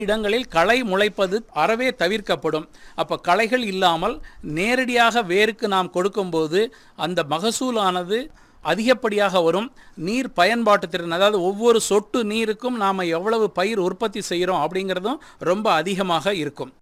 இடங்களில் களை முளைப்பது அறவே தவிர்க்கப்படும் அப்ப களைகள் இல்லாமல் நேரடியாக வேருக்கு நாம் கொடுக்கும்போது அந்த மகசூலானது அதிகப்படியாக வரும் நீர் பயன்பாட்டு திறன் அதாவது ஒவ்வொரு சொட்டு நீருக்கும் நாம் எவ்வளவு பயிர் உற்பத்தி செய்கிறோம் அப்படிங்கிறதும் ரொம்ப அதிகமாக இருக்கும்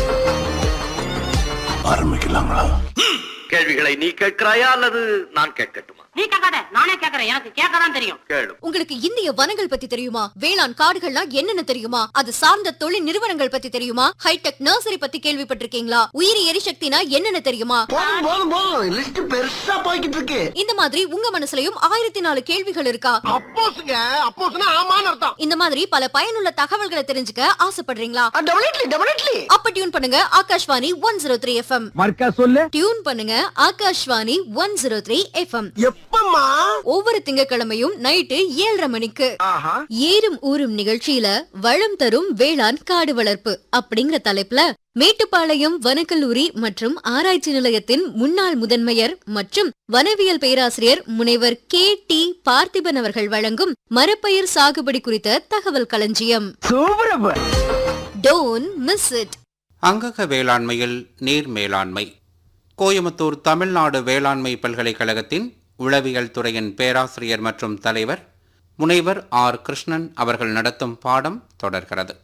ஆரம்பிக்கலாங்களா கேள்விகளை நீ கேட்கிறாயா அல்லது நான் கேட்கட்டுமா நீ கேட்காத நானே கேக்குறேன் எனக்கு கேட்கதான் தெரியும் கேளு உங்களுக்கு இந்திய வனங்கள் பத்தி தெரியுமா வேளாண் காடுகள்னா என்னென்ன தெரியுமா அது சார்ந்த தொழில் நிறுவனங்கள் பத்தி தெரியுமா ஹைடெக் நர்சரி பத்தி கேள்விப்பட்டிருக்கீங்களா உயிரி எரிசக்தினா என்னென்ன தெரியுமா போதும் போதும் போதும் லிஸ்ட் பெருசா போய்கிட்டு இருக்கு இந்த மாதிரி உங்க மனசுலயும் ஆயிரத்தி நாலு கேள்விகள் இருக்கா அப்போஸ்ங்க அப்போஸ்னா ஆமான்னு அர்த்தம் இந்த மாதிரி பல பயனுள்ள தகவல்களை தெரிஞ்சுக்க ஆசைப்படுறீங்களா டெபினெட்லி டெபினெட்லி அப்ப டியூன் பண்ணுங்க Akashvani one zero three FM மர்க்கா சொல்லு டியூன் பண்ணுங்க Akashvani one zero three FM எப்பம்மா ஒவ்வொரு திங்கட்கிழமையும் நைட்டு ஏழரை மணிக்கு ஆஹா ஏறும் ஊரும் நிகழ்ச்சியில வளம் தரும் வேளாண் காடு வளர்ப்பு அப்படிங்கிற தலைப்புல மேட்டுப்பாளையம் வனக்கல்லூரி மற்றும் ஆராய்ச்சி நிலையத்தின் முன்னாள் முதன்மையர் மற்றும் வனவியல் பேராசிரியர் முனைவர் கே டி பார்த்திபன் அவர்கள் வழங்கும் மரப்பயிர் சாகுபடி குறித்த தகவல் களஞ்சியம் சூப்பரப்ப டோன் மிஸ் இட் அங்கக வேளாண்மையில் நீர் மேலாண்மை கோயமுத்தூர் தமிழ்நாடு வேளாண்மை பல்கலைக்கழகத்தின் உளவியல் துறையின் பேராசிரியர் மற்றும் தலைவர் முனைவர் ஆர் கிருஷ்ணன் அவர்கள் நடத்தும் பாடம் தொடர்கிறது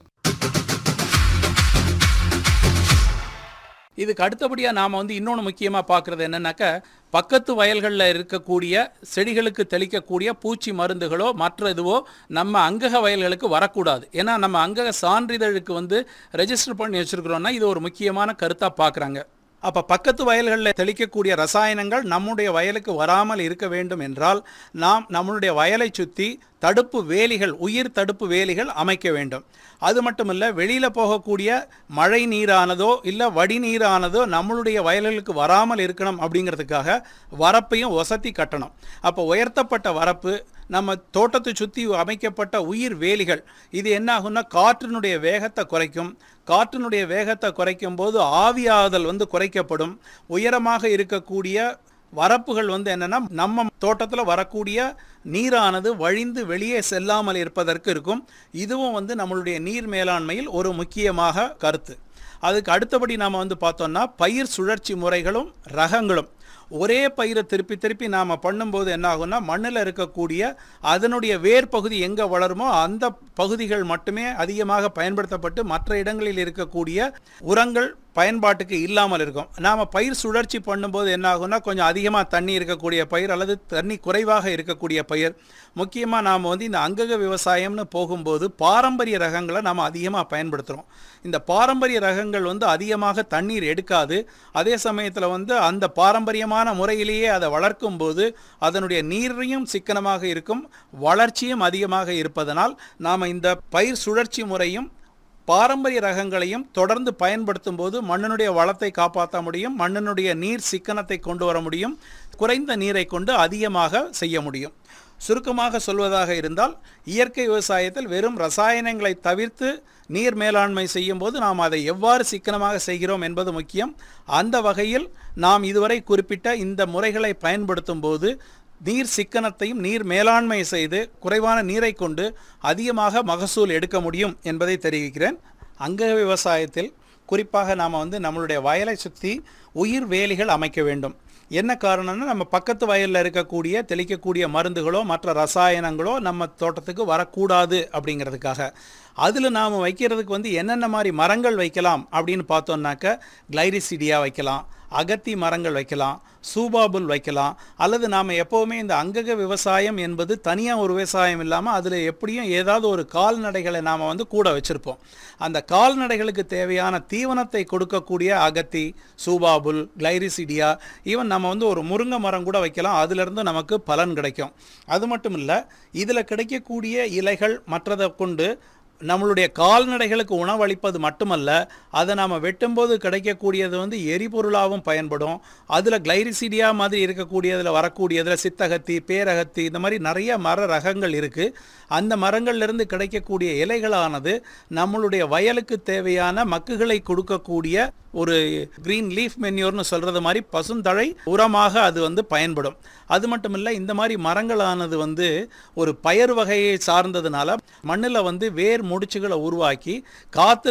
இதுக்கு அடுத்தபடியாக நாம் வந்து இன்னொன்று முக்கியமாக பார்க்குறது என்னன்னாக்கா பக்கத்து வயல்களில் இருக்கக்கூடிய செடிகளுக்கு தெளிக்கக்கூடிய பூச்சி மருந்துகளோ மற்ற இதுவோ நம்ம அங்கக வயல்களுக்கு வரக்கூடாது ஏன்னா நம்ம அங்கக சான்றிதழுக்கு வந்து ரெஜிஸ்டர் பண்ணி வச்சுருக்கிறோன்னா இது ஒரு முக்கியமான கருத்தாக பார்க்குறாங்க அப்போ பக்கத்து வயல்களில் தெளிக்கக்கூடிய ரசாயனங்கள் நம்முடைய வயலுக்கு வராமல் இருக்க வேண்டும் என்றால் நாம் நம்மளுடைய வயலை சுற்றி தடுப்பு வேலிகள் உயிர் தடுப்பு வேலிகள் அமைக்க வேண்டும் அது மட்டுமல்ல வெளியில் போகக்கூடிய மழை நீரானதோ இல்லை வடிநீரானதோ நம்மளுடைய வயல்களுக்கு வராமல் இருக்கணும் அப்படிங்கிறதுக்காக வரப்பையும் ஒசத்தி கட்டணும் அப்போ உயர்த்தப்பட்ட வரப்பு நம்ம தோட்டத்தை சுற்றி அமைக்கப்பட்ட உயிர் வேலிகள் இது என்ன ஆகும்னா காற்றினுடைய வேகத்தை குறைக்கும் காற்றினுடைய வேகத்தை குறைக்கும் போது ஆவியாதல் வந்து குறைக்கப்படும் உயரமாக இருக்கக்கூடிய வரப்புகள் வந்து என்னன்னா நம்ம தோட்டத்தில் வரக்கூடிய நீரானது வழிந்து வெளியே செல்லாமல் இருப்பதற்கு இருக்கும் இதுவும் வந்து நம்மளுடைய நீர் மேலாண்மையில் ஒரு முக்கியமாக கருத்து அதுக்கு அடுத்தபடி நாம் வந்து பார்த்தோம்னா பயிர் சுழற்சி முறைகளும் ரகங்களும் ஒரே பயிரை திருப்பி திருப்பி நாம் பண்ணும்போது என்ன ஆகும்னா மண்ணில் இருக்கக்கூடிய அதனுடைய வேர் பகுதி எங்கே வளருமோ அந்த பகுதிகள் மட்டுமே அதிகமாக பயன்படுத்தப்பட்டு மற்ற இடங்களில் இருக்கக்கூடிய உரங்கள் பயன்பாட்டுக்கு இல்லாமல் இருக்கும் நாம் பயிர் சுழற்சி பண்ணும்போது என்ன ஆகும்னா கொஞ்சம் அதிகமாக தண்ணி இருக்கக்கூடிய பயிர் அல்லது தண்ணி குறைவாக இருக்கக்கூடிய பயிர் முக்கியமாக நாம் வந்து இந்த அங்கக விவசாயம்னு போகும்போது பாரம்பரிய ரகங்களை நாம் அதிகமாக பயன்படுத்துகிறோம் இந்த பாரம்பரிய ரகங்கள் வந்து அதிகமாக தண்ணீர் எடுக்காது அதே சமயத்தில் வந்து அந்த பாரம்பரியமான முறையிலேயே அதை வளர்க்கும் போது அதனுடைய நீரையும் சிக்கனமாக இருக்கும் வளர்ச்சியும் அதிகமாக இருப்பதனால் நாம் இந்த பயிர் சுழற்சி முறையும் பாரம்பரிய ரகங்களையும் தொடர்ந்து பயன்படுத்தும் போது மண்ணினுடைய வளத்தை காப்பாற்ற முடியும் மண்ணினுடைய நீர் சிக்கனத்தை கொண்டு வர முடியும் குறைந்த நீரை கொண்டு அதிகமாக செய்ய முடியும் சுருக்கமாக சொல்வதாக இருந்தால் இயற்கை விவசாயத்தில் வெறும் ரசாயனங்களை தவிர்த்து நீர் மேலாண்மை செய்யும் போது நாம் அதை எவ்வாறு சிக்கனமாக செய்கிறோம் என்பது முக்கியம் அந்த வகையில் நாம் இதுவரை குறிப்பிட்ட இந்த முறைகளை பயன்படுத்தும் போது நீர் சிக்கனத்தையும் நீர் மேலாண்மை செய்து குறைவான நீரை கொண்டு அதிகமாக மகசூல் எடுக்க முடியும் என்பதை தெரிவிக்கிறேன் அங்க விவசாயத்தில் குறிப்பாக நாம் வந்து நம்மளுடைய வயலை சுற்றி உயிர் வேலிகள் அமைக்க வேண்டும் என்ன காரணம்னா நம்ம பக்கத்து வயலில் இருக்கக்கூடிய தெளிக்கக்கூடிய மருந்துகளோ மற்ற ரசாயனங்களோ நம்ம தோட்டத்துக்கு வரக்கூடாது அப்படிங்கிறதுக்காக அதில் நாம் வைக்கிறதுக்கு வந்து என்னென்ன மாதிரி மரங்கள் வைக்கலாம் அப்படின்னு பார்த்தோம்னாக்க கிளைரிசிடியா வைக்கலாம் அகத்தி மரங்கள் வைக்கலாம் சூபாபுல் வைக்கலாம் அல்லது நாம் எப்போவுமே இந்த அங்கக விவசாயம் என்பது தனியாக ஒரு விவசாயம் இல்லாமல் அதில் எப்படியும் ஏதாவது ஒரு கால்நடைகளை நாம் வந்து கூட வச்சுருப்போம் அந்த கால்நடைகளுக்கு தேவையான தீவனத்தை கொடுக்கக்கூடிய அகத்தி சூபாபுல் கிளைரிசிடியா ஈவன் நம்ம வந்து ஒரு முருங்கை மரம் கூட வைக்கலாம் அதிலிருந்து நமக்கு பலன் கிடைக்கும் அது மட்டும் இல்லை இதில் கிடைக்கக்கூடிய இலைகள் மற்றதை கொண்டு நம்மளுடைய கால்நடைகளுக்கு உணவளிப்பது மட்டுமல்ல அதை நாம் வெட்டும்போது கிடைக்கக்கூடியது வந்து எரிபொருளாகவும் பயன்படும் அதில் கிளைரிசிடியா மாதிரி இருக்கக்கூடியதில் வரக்கூடியதில் சித்தகத்தி பேரகத்தி இந்த மாதிரி நிறைய மர ரகங்கள் இருக்குது அந்த மரங்கள்லேருந்து கிடைக்கக்கூடிய இலைகளானது நம்மளுடைய வயலுக்கு தேவையான மக்குகளை கொடுக்கக்கூடிய ஒரு கிரீன் லீஃப் மென்யூர்னு சொல்றது மாதிரி பசுந்தழை உரமாக அது வந்து பயன்படும் அது மட்டும் இல்லை இந்த மாதிரி மரங்களானது வந்து ஒரு பயறு வகையை சார்ந்ததுனால மண்ணில் வந்து வேர் முடிச்சுகளை உருவாக்கி காற்று